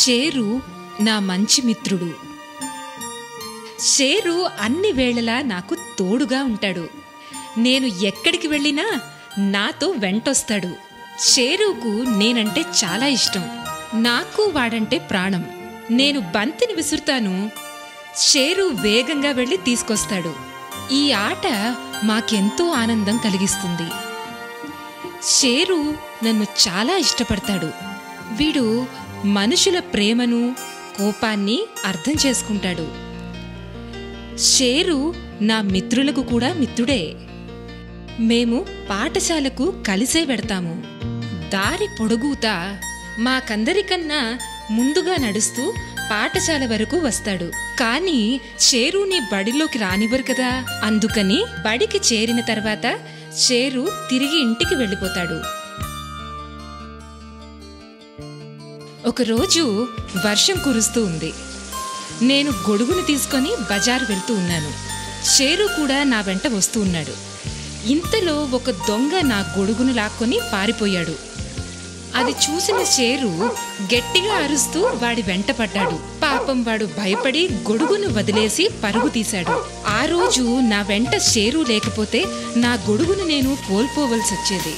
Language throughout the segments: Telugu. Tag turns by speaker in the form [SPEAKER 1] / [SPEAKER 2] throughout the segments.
[SPEAKER 1] షేరు నా మంచి మిత్రుడు షేరు అన్ని వేళలా నాకు తోడుగా ఉంటాడు నేను ఎక్కడికి వెళ్ళినా నాతో వెంటొస్తాడు షేరుకు నేనంటే చాలా ఇష్టం నాకు వాడంటే ప్రాణం నేను బంతిని విసురుతాను షేరు వేగంగా వెళ్ళి తీసుకొస్తాడు ఈ ఆట మాకెంతో ఆనందం కలిగిస్తుంది షేరు నన్ను చాలా ఇష్టపడతాడు వీడు మనుషుల ప్రేమను కోపాన్ని అర్థం చేసుకుంటాడు షేరు నా మిత్రులకు కూడా మిత్రుడే మేము పాఠశాలకు కలిసే వెడతాము దారి పొడుగుతా మాకందరికన్నా ముందుగా నడుస్తూ పాఠశాల వరకు వస్తాడు కానీ షేరుని బడిలోకి రానివ్వరు కదా అందుకని బడికి చేరిన తర్వాత షేరు తిరిగి ఇంటికి వెళ్ళిపోతాడు ఒకరోజు వర్షం కురుస్తూ ఉంది నేను గొడుగును తీసుకొని బజారు వెళ్తూ ఉన్నాను షేరు కూడా నా వెంట వస్తూ ఉన్నాడు ఇంతలో ఒక దొంగ నా గొడుగును లాక్కొని పారిపోయాడు అది చూసిన షేరు గట్టిగా అరుస్తూ వాడి వెంట పడ్డాడు పాపం వాడు భయపడి గొడుగును వదిలేసి పరుగు తీశాడు ఆ రోజు నా వెంట షేరు లేకపోతే నా గొడుగును నేను కోల్పోవలసి వచ్చేది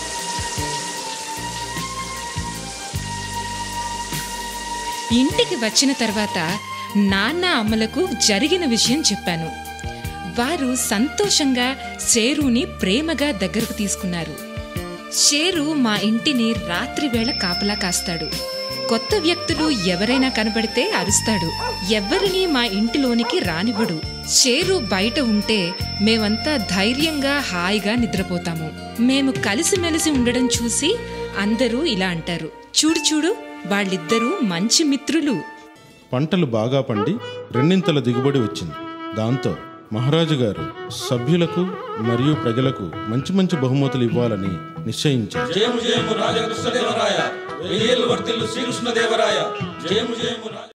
[SPEAKER 1] ఇంటికి వచ్చిన తర్వాత నాన్న అమ్మలకు జరిగిన విషయం చెప్పాను వారు సంతోషంగా షేరుని ప్రేమగా దగ్గరకు తీసుకున్నారు షేరు మా ఇంటిని రాత్రి వేళ కాపలా కాస్తాడు కొత్త వ్యక్తులు ఎవరైనా కనబడితే అరుస్తాడు ఎవ్వరినీ మా ఇంటిలోనికి రానివ్వడు షేరు బయట ఉంటే మేమంతా ధైర్యంగా హాయిగా నిద్రపోతాము మేము కలిసిమెలిసి ఉండడం చూసి అందరూ ఇలా అంటారు చూడు చూడు వాళ్ళిద్దరూ మంచి మిత్రులు
[SPEAKER 2] పంటలు బాగా పండి రెండింతల దిగుబడి వచ్చింది దాంతో మహారాజు గారు సభ్యులకు మరియు ప్రజలకు మంచి మంచి బహుమతులు ఇవ్వాలని నిశ్చయించారు
[SPEAKER 3] జయము జయము రాజకృష్ణదేవరాయ వెయ్యేళ్ళు వర్తిల్లు శ్రీకృష్ణదేవరాయ జయము జయము రాజ